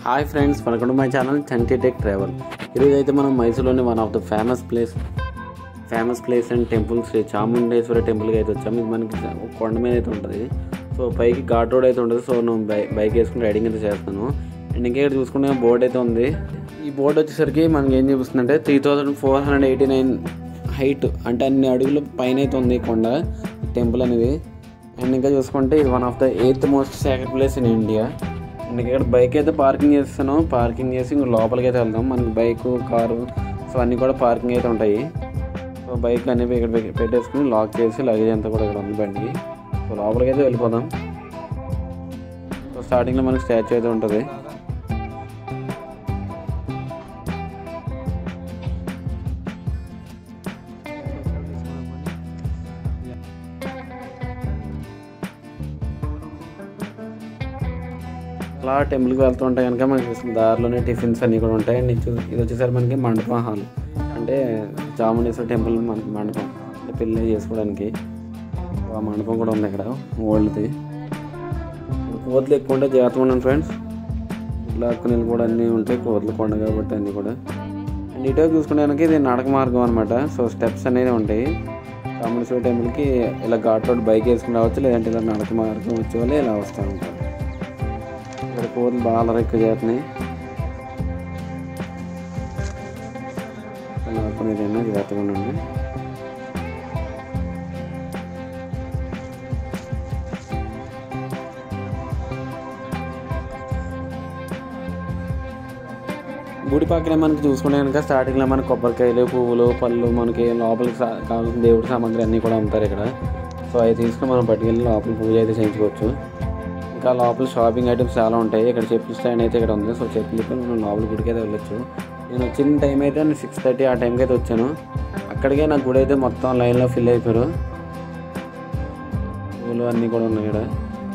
hi friends welcome to my channel Chanti tech travel ఈరోజు అయితే మనం మైసూర్లోని one of the famous place famous place and temple Shri Chamundeshwari టెంపుల్కి అయితే వచ్చాము ఇది మనకి ఒక కొండ మీద అయితే ఉంటుంది సో పైకి ఘాట్ రోడ్ అయితే ఉంటుంది సో నేను బై బైక్ వేసుకుని రైడింగ్ అయితే చేస్తాను అండ్ ఇంకా ఇక్కడ చూసుకుంటే బోర్డు అయితే ఉంది ఈ బోర్డు వచ్చేసరికి మనకి ఏం చూపిస్తుందంటే three thousand four hundred eighty nine height అంటే అన్ని అడుగులు పైన అయితే ఉంది ఈ కొండ టెంపుల్ అనేది అండ్ ఇంకా చూసుకుంటే ఇది one of the eighth most sacred place in India and ఇక్కడ బైక్ అయితే పార్కింగ్ చేస్తాను పార్కింగ్ చేసి ఇంక లోపలికి అయితే వెళ్దాం మనకి బైక్ కారు సో అన్నీ కూడా పార్కింగ్ అయితే ఉంటాయి సో బైక్ అన్నీ ఇక్కడ పె- పెట్టేసుకుని లాక్ చేసి లగేజ్ అంతా కూడా ఇక్కడ ఉంది బండి సో లోపలికి అయితే వెళ్ళిపోదాం సో స్టార్టింగ్లో మనకి స్టాచ్యూ అయితే ఉంటుంది అలా టెంపుల్కి వెళ్తుంటే కనుక మనకి దారిలోనే టిఫిన్స్ అన్నీ కూడా ఉంటాయి అండ్ ఇది ఇది వచ్చేసరికి మనకి మండపం హాల్ అంటే చాముండేశ్వరి టెంపుల్ మనకి మండపం అంటే పెళ్ళి చేసుకోవడానికి ఆ మండపం కూడా ఉంది ఇక్కడ ఓల్డ్ది కోతులు ఎక్కువ ఉంటే జాగ్రత్తగా ఉన్నాను ఫ్రెండ్స్ ఇట్లా కొన్ని కూడా అన్నీ ఉంటాయి కోతులు కొండ కాబట్టి అన్నీ కూడా అండ్ ఇటువైపు చూసుకునేదానికి ఇది నడక మార్గం అనమాట సో స్టెప్స్ అనేది ఉంటాయి చాముండేశ్వరి టెంపుల్కి ఇలా ఘాట్ రోడ్ బైక్ వేసుకుని రావచ్చు లేదంటే ఇలా నడక మార్గం వచ్చే వాళ్ళు ఇలా వస్తూ ఉంటారు ఇక్కడ కోతులు బాగా ఎక్కువ చేస్తున్నాయి కొనేదైనా జాగ్రత్తగా ఉండండి గుడి పక్కనే మనకి చూసుకుంటే కనుక స్టార్టింగ్లో మనకి కొబ్బరికాయలు పువ్వులు పళ్ళు మనకి లోపలికి సా- కావాల్సిన దేవుడి సామాగ్రి అన్నీ కూడా అమ్ముతారు ఇక్కడ సో అవి తీసుకుని మనం పట్టుకెళ్ళి లోపల పూజ అయితే చేయించుకోవచ్చు ఇంకా లోపల షాపింగ్ ఐటమ్స్ చాలా ఉంటాయి ఇక్కడ చెప్పుల స్టాండ్ అయితే ఇక్కడ ఉంది సో చెప్పులు ఇప్పుడు మనం లోపల గుడికి అయితే వెళ్ళొచ్చు నేను వచ్చిన టైం అయితే నేను సిక్స్ థర్టీ ఆ టైంకి అయితే వచ్చాను అక్కడికే నా గుడి అయితే మొత్తం లైన్లో ఫిల్ అయిపోయారు పూలు అన్నీ కూడా ఉన్నాయి ఇక్కడ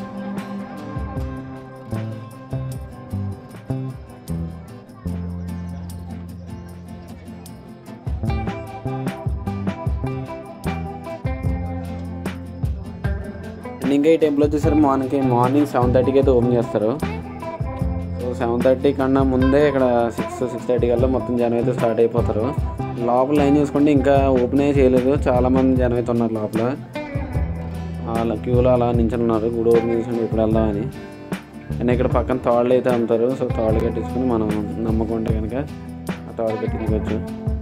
అండ్ ఇంకా ఈ టెంపుల్ వచ్చేసరికి మార్నింగ్ మార్నింగ్ సెవెన్ థర్టీకి అయితే ఓపెన్ చేస్తారు సో సెవెన్ థర్టీ కన్నా ముందే ఇక్కడ సిక్స్ సిక్స్ థర్టీ కల్లా మొత్తం జనం అయితే స్టార్ట్ అయిపోతారు లోపల లైన్ చూసుకుంటే ఇంకా ఓపెన్ అయ్యి చేయలేదు చాలా మంది జనం అయితే ఉన్నారు లోపల అలా క్యూలో అలా నించుని ఉన్నారు గుడి ఓపెన్ చేసుకుంటే ఇప్పుడు వెళ్దామని అండ్ ఇక్కడ పక్కన తాళ్ళు అయితే అమ్ముతారు సో తాళ్ళు కట్టించుకుని మనం నమ్మకుంటే కనుక ఆ తాళ్ళు కట్టించుకోవచ్చు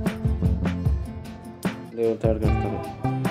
దేవుడి తాడు కడతారు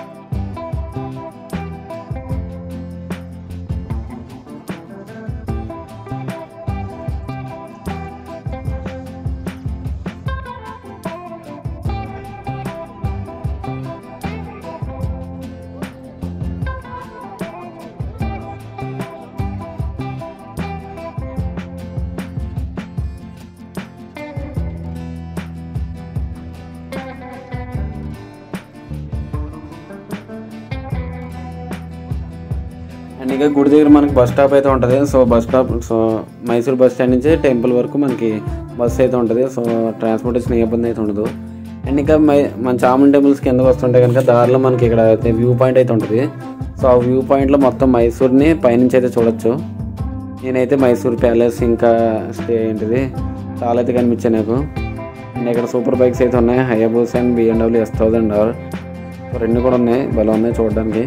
అండ్ ఇంకా గుడి దగ్గర మనకి బస్ స్టాప్ అయితే ఉంటుంది so bus stop so Mysore bus stand నుంచి టెంపుల్ వరకు మనకి బస్ అయితే ఉంటుంది సో ట్రాన్స్పోర్టేషన్ ఏ ఇబ్బంది అయితే ఉండదు అండ్ ఇంకా మై మన చాముండి టెంపుల్స్ కిందకు వస్తుంటే కనుక దారిలో మనకి ఇక్కడ అయితే వ్యూ పాయింట్ అయితే ఉంటుంది సో ఆ వ్యూ పాయింట్లో మొత్తం మైసూర్ని పైనుంచి అయితే చూడొచ్చు నేనైతే మైసూర్ ప్యాలెస్ ఇంకా స్టే ఏంటిది చాలా అయితే కనిపించాయి నాకు అండ్ ఇక్కడ సూపర్ బైక్స్ అయితే ఉన్నాయి Hayabusa and BMW S thousand అవర్ రెండు కూడా ఉన్నాయి భలే ఉన్నాయి చూడడానికి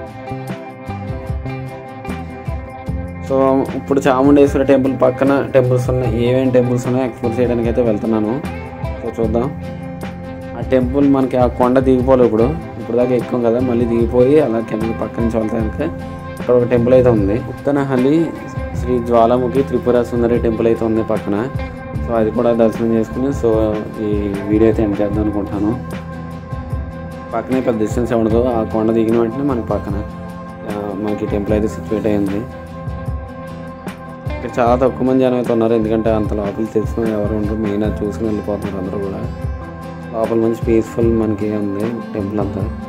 సో ఇప్పుడు చాముండేశ్వరి టెంపుల్ పక్కన టెంపుల్స్ ఉన్నాయి ఏమేమి టెంపుల్స్ ఉన్నాయో ఎక్స్ప్లోర్ చేయడానికి అయితే వెళ్తున్నాను సో చూద్దాం ఆ టెంపుల్ మనకి ఆ కొండ దిగిపోలేదు ఇప్పుడు ఇప్పుడు దాకా ఎక్కువ కదా మళ్ళీ దిగిపోయి అలా కింద పక్క నుంచి వెళ్తా కనుక ఇక్కడ ఒక టెంపుల్ అయితే ఉంది ఉత్తనహల్లి శ్రీ జ్వాలాముఖి త్రిపుర సుందరి టెంపుల్ అయితే ఉంది పక్కన సో అది కూడా దర్శనం చేసుకుని సో ఈ వీడియో అయితే ఎండ్ చేద్దాం అనుకుంటున్నాను పక్కనే పెద్ద డిస్టెన్స్ ఉండదు ఆ కొండ దిగిన వెంటనే మనకి పక్కన ఆ, మనకి టెంపుల్ అయితే సిచ్యువేట్ అయి ఉంది ఇక్కడ చాలా తక్కువ మంది జనం అయితే ఉన్నారు ఎందుకంటే అంత లోపల తెలిసిన వాళ్ళు ఎవరు ఉండరు మెయిన్ అది చూసుకుని వెళ్ళిపోతున్నారు అందరూ కూడా లోపల మంచి పీస్ఫుల్ మనకి ఉంది టెంపుల్ అంతా